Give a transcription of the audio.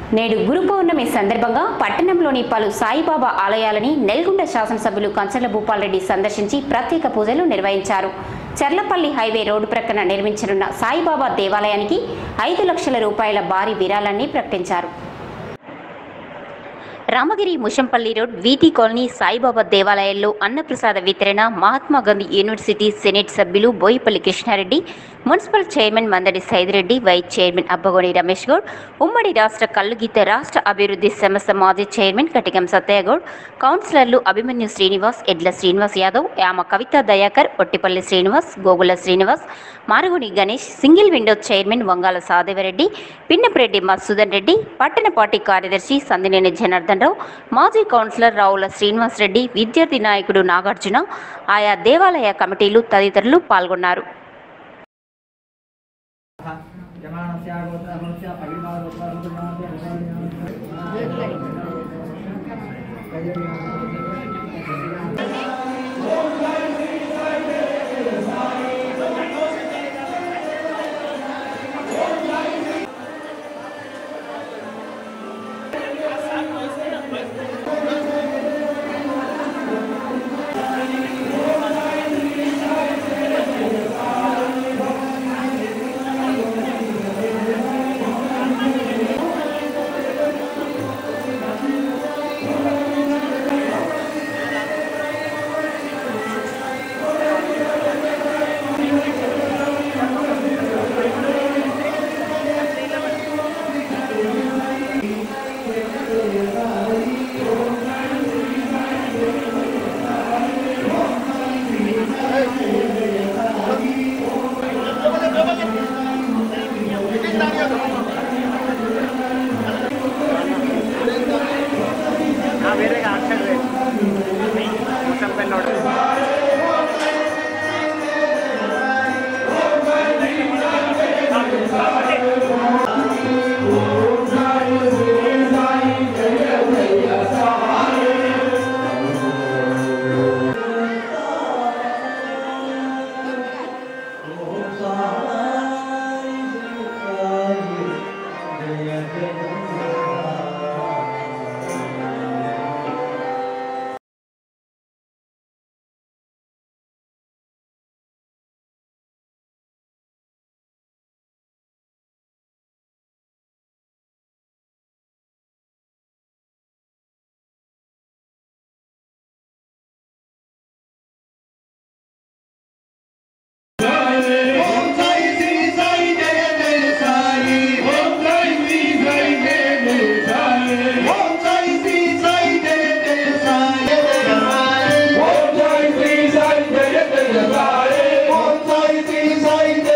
నేడు గురు పౌర్ణమి సందర్భంగా పట్టణంలోని పలు సాయిబాబా ఆలయాలని నెల్గొండ శాసనసభ్యులు కంచర్ల భూపాల్రెడ్డి సందర్శించి ప్రత్యేక పూజలు నిర్వహించారు చర్లపల్లి హైవే రోడ్డు ప్రక్కన నిర్మించనున్న సాయిబాబా దేవాలయానికి ఐదు లక్షల రూపాయల భారీ విరాళాన్ని ప్రకటించారు రామగిరి ముషంపల్లి రోడ్ వీటి కాలనీ సాయిబాబా దేవాలయాల్లో అన్నప్రసాద వితరణ మహాత్మా గాంధీ యూనివర్సిటీ సెనేట్ సభ్యులు Boyapalli Krishnareddy municipal chairman Mandadi Saidireddy vice chairman Abbagoni Ramesh Goud ఉమ్మడి రాష్ట్ర కల్లుగీత రాష్ట్ర అభివృద్ధి సంస్థ మాజీ చైర్మన్ కటికం సత్తయ్యగౌడ్ కౌన్సిలర్లు Abhimanyu Srinivas Edla Srinivas Yadav Yama Kavitha Dayakar Ottipalli Srinivas Gogula Srinivas Maruguni Ganesh single window chairman Vangala Sadevareddy Pinnapareddy Madhusudan Reddy పట్టణ పార్టీ కార్యదర్శి సందినేని జనార్దన్ రావు మాజీ కౌన్సిలర్ రావుల శ్రీనివాస్ రెడ్డి విద్యార్థి నాయకుడు నాగార్జున ఆయా దేవాలయ కమిటీలు తదితరులు పాల్గొన్నారు జమానస్యాగోత్రమస్య వేరేగా Axar ముసంపల్లోడు Om Jai Shri Sai Jaya Jaya Sai Om Jai Shri Sai Jaya